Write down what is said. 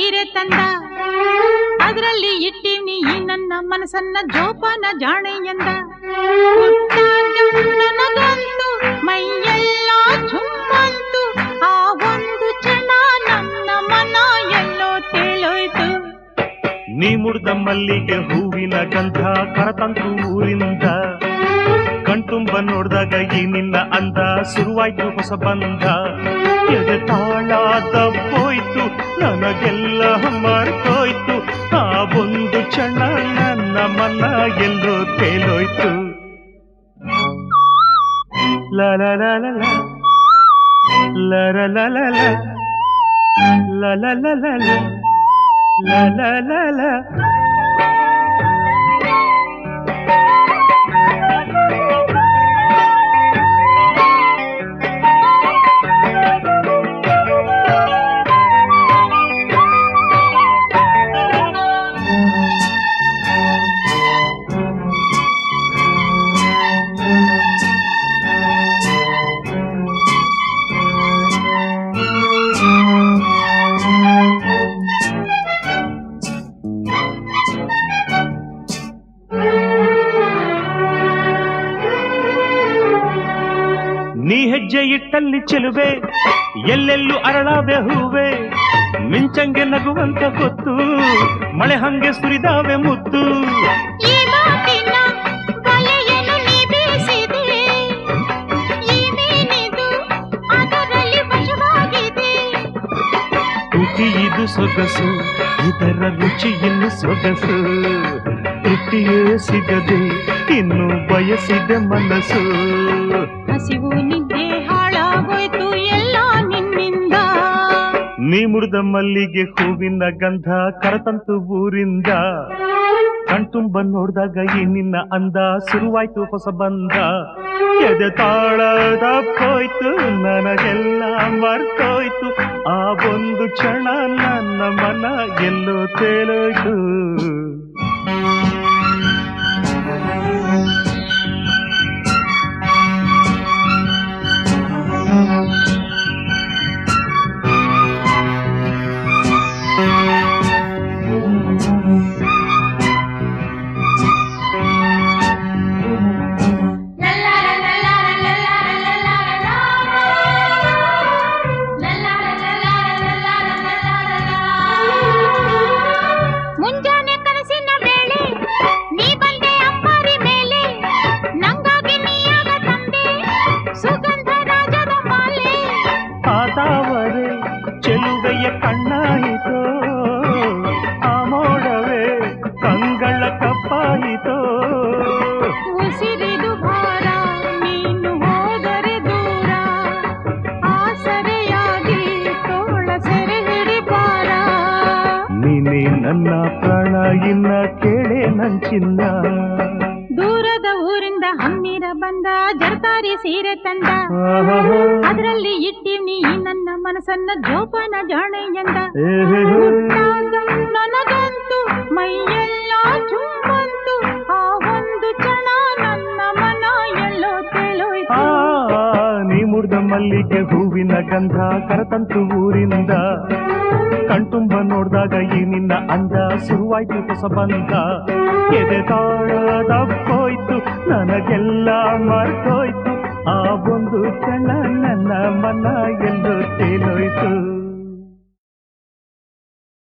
ಸೀರೆ ತಂದ ಅದರಲ್ಲಿ ಇಟ್ಟಿವ್ನಿ ಈ ನನ್ನ ಮನಸ್ಸನ್ನ ಜೋಪಾನ ಜಾಣೆ ಎಂದ ಹುಟ್ಟಾಗ ನನಗಂತೂ ಮೈಯೆಲ್ಲ ಝುಮ್ಮಂತು ಆ ಒಂದು ಕ್ಷಣ ನನ್ನ ಮನ ಎಲ್ಲೋ ತೇಲೋಯ್ತು ನೀ ಮುಡ್ದ ಮಲ್ಲಿಗೆ ಹೂವಿನ ಗಂಧ ಕರತಂತು ಊರಿಂದ ಕಣ್ತುಂಬ ನೋಡ್ದಾಗ ಈ ನಿನ್ನ ಅಂದ ಶುರುವಾಯ್ತು ಹೊಸ ಬಂಧ ಎದೆ ತಾಳ ತಪ್ಪೋಯ್ತು ನನಗೆಲ್ಲ ಮರ್ತೋಯ್ತು ಆ ಒಂದು ಕ್ಷಣ ನನ್ನ ಮನ ಎಲ್ಲೋ ತೇಲೋಯ್ತು ಲ ಲ ಲ ಲ ಲ. ಲ ಲ ಲ ಲ ಲ. ಲ ಲ ಲ ಲ ಲ. La la la la. ನೀ ಹೆಜ್ಜೆ ಇಟ್ಟಲ್ಲಿ ಚೆಲುವೆ ಎಲ್ಲೆಲ್ಲೂ ಅರಳಾವೆ ಹೂವೆ ಮಿಂಚಂಗೆ ನಗುವಂತ ಗೊತ್ತು ಮಳೆ ಹಂಗೆ ಸುರಿದಾವೆ ಮುತ್ತು ಈ ಮಾತಿನ ಬಲೆಯನ್ನು ನೀ ಬೀಸಿದೆ ಈ ಮೀನಿದು ಅದರಲ್ಲಿ ವಶವಾಗಿದೆ ತುಟಿ ಇದು ಸೊಗಸು ಇದರ ರುಚಿ ಇನ್ನು ಸೊಗಸು ತೃಪ್ತಿಯೇ ಸಿಗದೆ ಇನ್ನು ಬಯಸಿದ ಮನಸ್ಸು ಹಸಿವು ನಿದ್ದೆ ಹಾಳಾಗೋಯ್ತು ಎಲ್ಲ ನಿನ್ನಿಂದ ನೀ ಮುರಿದ ಮಲ್ಲಿಗೆ ಹೂವಿನ ಗಂಧ ಕರತಂತು ಊರಿಂದ ಕಣ್ತುಂಬ ನೋಡ್ದಾಗ ಈ ನಿನ್ನ ಅಂದ ಶುರುವಾಯ್ತು ಹೊಸ ಬಂದ ಎದೆ ತಾಳದ ಹೋಯ್ತು ನನಗೆಲ್ಲ ಮರ್ತೋಯ್ತು ಆ ಒಂದು ಕ್ಷಣ ನನ್ನ ಮನ ಎಲ್ಲೋ ತೇಲೋಯ್ತು ಮುಂಜಾನೆ ಕನಸಿನ ವೇಳೆ ನೀ ಬಂದೆ ಅಂಬಾರಿ ಮೇಲೆ ನಂಗಾಗಿ ನೀಯಾಗ ತಂದೆ ಸುಗಂಧ ರಾಜದ ಮಾಲೆ ಆತಾವರೆ ಚೆಲುವೆಯ ಕಣ್ಣಾಯಿತೋ ಆ ಮೋಡವೇ ಕಂಗಳ ಕಪ್ಪಾಯಿತೋ ಉಸಿರಿದು ಭಾರ ನೀನು ಹೋದರೆ ದೂರ ಆಸರೆಯಾಗಿ ತೋಳ ಸೆರೆ ಹಿಡಿಬಾರ ನೀನೇ ನನ್ನ ಪ್ರಾಣ ಇನ್ನ ಕೇಳೆ ನಂಚಿನ್ನ ದೂರದ ಊರಿಂದ ಹಮ್ಮಿರ ಬಂದ ಜರತಾರಿ ಸೀರೆ ತಂದ ಅದರಲ್ಲಿ ಇಟ್ಟಿವ್ನಿ ಈ ನನ್ನ ಮನಸ್ಸನ್ನ ಜೋಪಾನ ಜಾಣೆ ಎಂದ ಹುಟ್ಟಾಗ ನನಗಂತೂ ಮೈಯೆಲ್ಲ ಚುಮ್ಮಂತು ಆ ಒಂದು ಕ್ಷಣ ನನ್ನ ಮನ ಎಲ್ಲೋ ಆ, ತೇಲೋಯ್ತು ನೀ ಮುಡ್ದ ಮಲ್ಲಿಗೆ ಹೂವಿನ ಗಂಧ ಕರತಂತು ಊರಿಂದ ಕಣ್ತುಂಬ ನೋಡ್ದಾಗ ಈ ನಿನ್ನ ಅಂದ ಶುರುವಾಯ್ತು ಹೊಸ ಬಂಧ ಎದೆ ತಾಳದ ಹೋಯ್ತು ನನಗೆಲ್ಲ ಮರ್ತೋಯ್ತು ಆ ಒಂದು ಕ್ಷಣ ನನ್ನ ಮನ ಎಂದು ತೇಲೋಯ್ತು